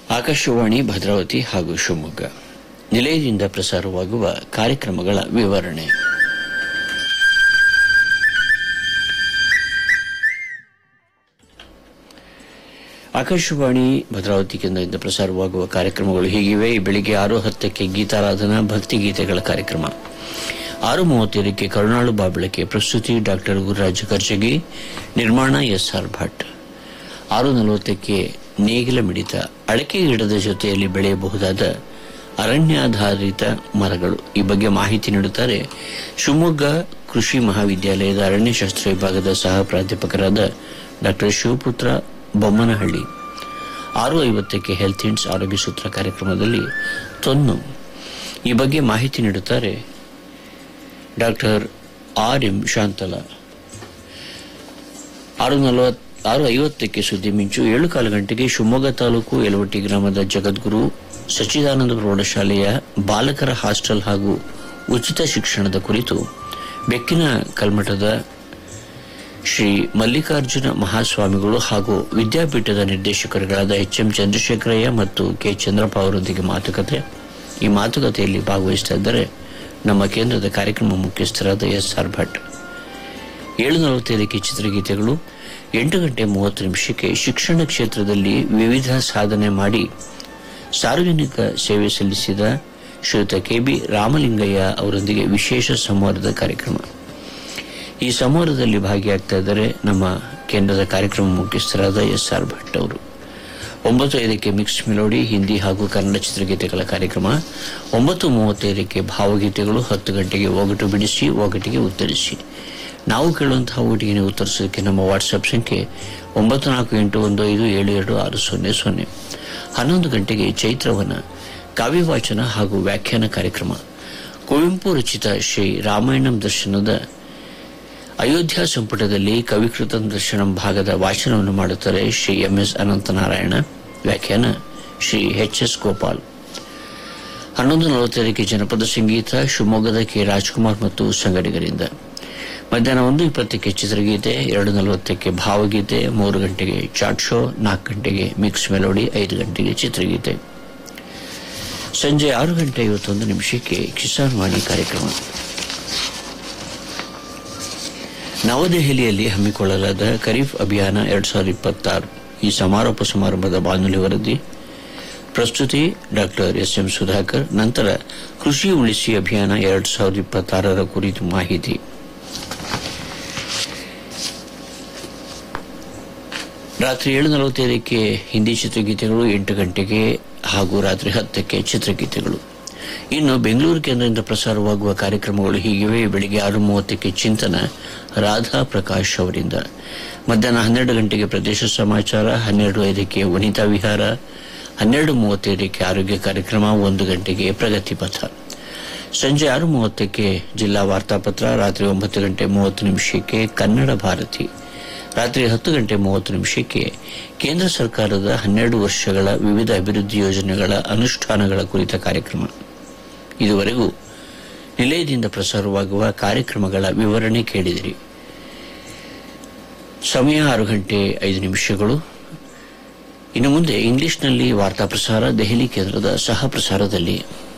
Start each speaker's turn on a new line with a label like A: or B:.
A: ಆಕಾಶವಾಣಿ ಭದ್ರಾವತಿ ಹಾಗೂ ಶಿವಮೊಗ್ಗ ನಿಲಯದಿಂದ ಪ್ರಸಾರವಾಗುವ ಕಾರ್ಯಕ್ರಮಗಳ ವಿವರಣೆ ಆಕಾಶವಾಣಿ ಭದ್ರಾವತಿ ಕೇಂದ್ರದಿಂದ ಪ್ರಸಾರವಾಗುವ ಕಾರ್ಯಕ್ರಮಗಳು ಹೀಗಿವೆ ಈ ಬೆಳಿಗ್ಗೆ ಆರು ಹತ್ತಕ್ಕೆ ಗೀತಾರಾಧನಾ ಭಕ್ತಿ ಗೀತೆಗಳ ಕಾರ್ಯಕ್ರಮ ಆರು ಮೂವತ್ತೈದಕ್ಕೆ ಕರುಣಾಳು ಬಾಬಳಕೆ ಪ್ರಸ್ತುತಿ ಡಾಕ್ಟರ್ ಗುರುರಾಜ ಕರ್ಜಗಿ ನಿರ್ಮಾಣ ಎಸ್ಆರ್ ಭಟ್ ಆರು ನಲವತ್ತಕ್ಕೆ ನೇಗಿಲ ಮಿಡಿತ ಅಡಕೆ ಗಿಡದ ಜೊತೆಯಲ್ಲಿ ಬೆಳೆಯಬಹುದಾದ ಅರಣ್ಯಾಧಾರಿತ ಮರಗಳು ಈ ಬಗ್ಗೆ ಮಾಹಿತಿ ನೀಡುತ್ತಾರೆ ಶಿವಮೊಗ್ಗ ಕೃಷಿ ಮಹಾವಿದ್ಯಾಲಯದ ಅರಣ್ಯಶಾಸ್ತ್ರ ವಿಭಾಗದ ಸಹ ಪ್ರಾಧ್ಯಾಪಕರಾದ ಡಾಕ್ಟರ್ ಶಿವಪುತ್ರ ಬೊಮ್ಮನಹಳ್ಳಿ ಆರು ಐವತ್ತಕ್ಕೆ ಹೆಲ್ತ್ ಇಂಡ್ಸ್ ಆರೋಗ್ಯ ಸೂತ್ರ ಕಾರ್ಯಕ್ರಮದಲ್ಲಿ ತೊನ್ನು ಈ ಬಗ್ಗೆ ಮಾಹಿತಿ ನೀಡುತ್ತಾರೆ ಡಾಕ್ಟರ್ ಆರ್ ಎಂ ಶಾಂತಲಾ ಆರು ನಲವತ್ ಆರು ಐವತ್ತಕ್ಕೆ ಸುದ್ದಿ ಮಿಂಚು ಏಳು ಕಾಲು ಗಂಟೆಗೆ ಶಿವಮೊಗ್ಗ ತಾಲೂಕು ಯಲವಟ್ಟಿ ಗ್ರಾಮದ ಜಗದ್ಗುರು ಸಚ್ಚಿದಾನಂದ ಪ್ರೌಢಶಾಲೆಯ ಬಾಲಕರ ಹಾಸ್ಟೆಲ್ ಹಾಗೂ ಉಚಿತ ಶಿಕ್ಷಣದ ಕುರಿತು ಬೆಕ್ಕಿನ ಕಲ್ಮಠದ ಶ್ರೀ ಮಲ್ಲಿಕಾರ್ಜುನ ಮಹಾಸ್ವಾಮಿಗಳು ಹಾಗೂ ವಿದ್ಯಾಪೀಠದ ನಿರ್ದೇಶಕರುಗಳಾದ ಎಚ್ ಎಂ ಚಂದ್ರಶೇಖರಯ್ಯ ಮತ್ತು ಕೆ ಚಂದ್ರಪ್ಪ ಅವರೊಂದಿಗೆ ಮಾತುಕತೆ ಈ ಮಾತುಕತೆಯಲ್ಲಿ ಭಾಗವಹಿಸ್ತಾ ಇದ್ದರೆ ನಮ್ಮ ಕೇಂದ್ರದ ಕಾರ್ಯಕ್ರಮ ಮುಖ್ಯಸ್ಥರಾದ ಎಸ್ ಆರ್ ಭಟ್ ಏಳು ನಲವತ್ತೈದಕ್ಕೆ ಚಿತ್ರಗೀತೆಗಳು ಎಂಟು ಗಂಟೆ ಮೂವತ್ತು ನಿಮಿಷಕ್ಕೆ ಶಿಕ್ಷಣ ಕ್ಷೇತ್ರದಲ್ಲಿ ವಿವಿಧ ಸಾಧನೆ ಮಾಡಿ ಸಾರ್ವಜನಿಕ ಸೇವೆ ಸಲ್ಲಿಸಿದ ಶ್ರೀಯುತ ಕೆ ಬಿ ರಾಮಲಿಂಗಯ್ಯ ಅವರೊಂದಿಗೆ ವಿಶೇಷ ಸಂವಾದದ ಕಾರ್ಯಕ್ರಮ ಈ ಸಂವಾದದಲ್ಲಿ ಭಾಗಿಯಾಗ್ತಾ ಇದ್ದಾರೆ ನಮ್ಮ ಕೇಂದ್ರದ ಕಾರ್ಯಕ್ರಮ ಮುಖ್ಯಸ್ಥರಾದ ಎಸ್ ಆರ್ ಭಟ್ ಅವರು ಒಂಬತ್ತು ಐದಕ್ಕೆ ಮಿಕ್ಸ್ ಮೆಲೋಡಿ ಹಿಂದಿ ಹಾಗೂ ಕನ್ನಡ ಚಿತ್ರಗೀತೆಗಳ ಕಾರ್ಯಕ್ರಮ ಒಂಬತ್ತು ಮೂವತ್ತೈದಕ್ಕೆ ಭಾವಗೀತೆಗಳು ಹತ್ತು ಗಂಟೆಗೆ ಒಗಟು ಬಿಡಿಸಿ ಒಗಟಿಗೆ ಉತ್ತರಿಸಿ ನಾವು ಕೇಳುವಂತಹ ಒಟ್ಟಿಗೆ ಉತ್ತರಿಸೋದಕ್ಕೆ ನಮ್ಮ ವಾಟ್ಸ್ಆಪ್ ಸಂಖ್ಯೆ ಒಂಬತ್ತು ನಾಲ್ಕು ಎಂಟು ಒಂದು ಐದು ಏಳು ಎರಡು ಆರು ಸೊನ್ನೆ ಸೊನ್ನೆ ಹನ್ನೊಂದು ಗಂಟೆಗೆ ಚೈತ್ರವನ ಕಾವ್ಯವಾಚನ ಹಾಗೂ ವ್ಯಾಖ್ಯಾನ ಕಾರ್ಯಕ್ರಮ ಕುವೆಂಪು ರಚಿತ ಶ್ರೀ ರಾಮಾಯಣಂ ದರ್ಶನದ ಅಯೋಧ್ಯ ಸಂಪುಟದಲ್ಲಿ ಕವಿಕೃತ ದರ್ಶನಂ ಭಾಗದ ವಾಚನವನ್ನು ಮಾಡುತ್ತಾರೆ ಶ್ರೀ ಎಂ ಎಸ್ ಅನಂತನಾರಾಯಣ ವ್ಯಾಖ್ಯಾನ ಶ್ರೀ ಎಚ್ ಎಸ್ ಗೋಪಾಲ್ ಹನ್ನೊಂದು ನಲವತ್ತೈದಕ್ಕೆ ಜನಪದ ಸಂಗೀತ ಶಿವಮೊಗ್ಗದ ಕೆ ರಾಜ್ಕುಮಾರ್ ಮತ್ತು ಸಂಗಡಿಗರಿಂದ ಮಧ್ಯಾಹ್ನ ಒಂದು ಇಪ್ಪತ್ತಕ್ಕೆ ಚಿತ್ರಗೀತೆ ಎರಡು ನಲವತ್ತಕ್ಕೆ ಭಾವಗೀತೆ ಮೂರು ಗಂಟೆಗೆ ಚಾಟ್ ಶೋ ನಾಲ್ಕು ಗಂಟೆಗೆ ಮಿಕ್ಸ್ ಮೆಲೋಡಿ ಐದು ಗಂಟೆಗೆ ಚಿತ್ರಗೀತೆ ಸಂಜೆ ಆರು ಗಂಟೆ ಐವತ್ತೊಂದು ನಿಮಿಷಕ್ಕೆ ಕಿಸಾನ್ ವಾಣಿ ಕಾರ್ಯಕ್ರಮ ನವದೆಹಲಿಯಲ್ಲಿ ಹಮ್ಮಿಕೊಳ್ಳಲಾದ ಖರೀಫ್ ಅಭಿಯಾನ ಎರಡ್ ಸಾವಿರದ ಇಪ್ಪತ್ತಾರು ಈ ಸಮಾರೋಪ ಸಮಾರಂಭದ ಬಾನುಲಿ ವರದಿ ಪ್ರಸ್ತುತಿ ಡಾಕ್ಟರ್ ಎಸ್ ಎಂ ಸುಧಾಕರ್ ನಂತರ ಕೃಷಿ ಉಳಿಸಿ ಅಭಿಯಾನ ಎರಡ್ ಸಾವಿರದ ಇಪ್ಪತ್ತಾರರ ಕುರಿತು ಮಾಹಿತಿ ರಾತ್ರಿ ಏಳು ನಲವತ್ತೈದಕ್ಕೆ ಹಿಂದಿ ಚಿತ್ರಗೀತೆಗಳು ಎಂಟು ಗಂಟೆಗೆ ಹಾಗೂ ರಾತ್ರಿ ಹತ್ತಕ್ಕೆ ಚಿತ್ರಗೀತೆಗಳು ಇನ್ನು ಬೆಂಗಳೂರು ಕೇಂದ್ರದಿಂದ ಪ್ರಸಾರವಾಗುವ ಕಾರ್ಯಕ್ರಮಗಳು ಹೀಗಿವೆ ಬೆಳಿಗ್ಗೆ ಆರು ಮೂವತ್ತಕ್ಕೆ ಚಿಂತನ ರಾಧಾ ಪ್ರಕಾಶ್ ಅವರಿಂದ ಮಧ್ಯಾಹ್ನ ಹನ್ನೆರಡು ಗಂಟೆಗೆ ಪ್ರದೇಶ ಸಮಾಚಾರ ಹನ್ನೆರಡು ಐದಕ್ಕೆ ವನಿತಾ ವಿಹಾರ ಹನ್ನೆರಡು ಮೂವತ್ತೈದಕ್ಕೆ ಆರೋಗ್ಯ ಕಾರ್ಯಕ್ರಮ ಒಂದು ಗಂಟೆಗೆ ಪ್ರಗತಿ ಪಥ ಸಂಜೆ ಆರು ಮೂವತ್ತಕ್ಕೆ ಜಿಲ್ಲಾ ವಾರ್ತಾಪತ್ರ ರಾತ್ರಿ ಒಂಬತ್ತು ಗಂಟೆ ಮೂವತ್ತು ನಿಮಿಷಕ್ಕೆ ಕನ್ನಡ ಭಾರತಿ ರಾತ್ರಿ ಹತ್ತು ಗಂಟೆ ಮೂವತ್ತು ನಿಮಿಷಕ್ಕೆ ಕೇಂದ್ರ ಸರ್ಕಾರದ ಹನ್ನೆರಡು ವರ್ಷಗಳ ವಿವಿಧ ಅಭಿವೃದ್ಧಿ ಯೋಜನೆಗಳ ಅನುಷ್ಠಾನಗಳ ಕುರಿತ ಕಾರ್ಯಕ್ರಮ ಇದುವರೆಗೂ ನಿಲಯದಿಂದ ಪ್ರಸಾರವಾಗುವ ಕಾರ್ಯಕ್ರಮಗಳ ವಿವರಣೆ ಕೇಳಿದಿರಿ ಸಮಯ ಆರು ಗಂಟೆ ಐದು ನಿಮಿಷಗಳು ಇನ್ನು ಮುಂದೆ ಇಂಗ್ಲಿಷ್ನಲ್ಲಿ ವಾರ್ತಾ ಪ್ರಸಾರ ದೆಹಲಿ ಕೇಂದ್ರದ ಸಹ ಪ್ರಸಾರದಲ್ಲಿ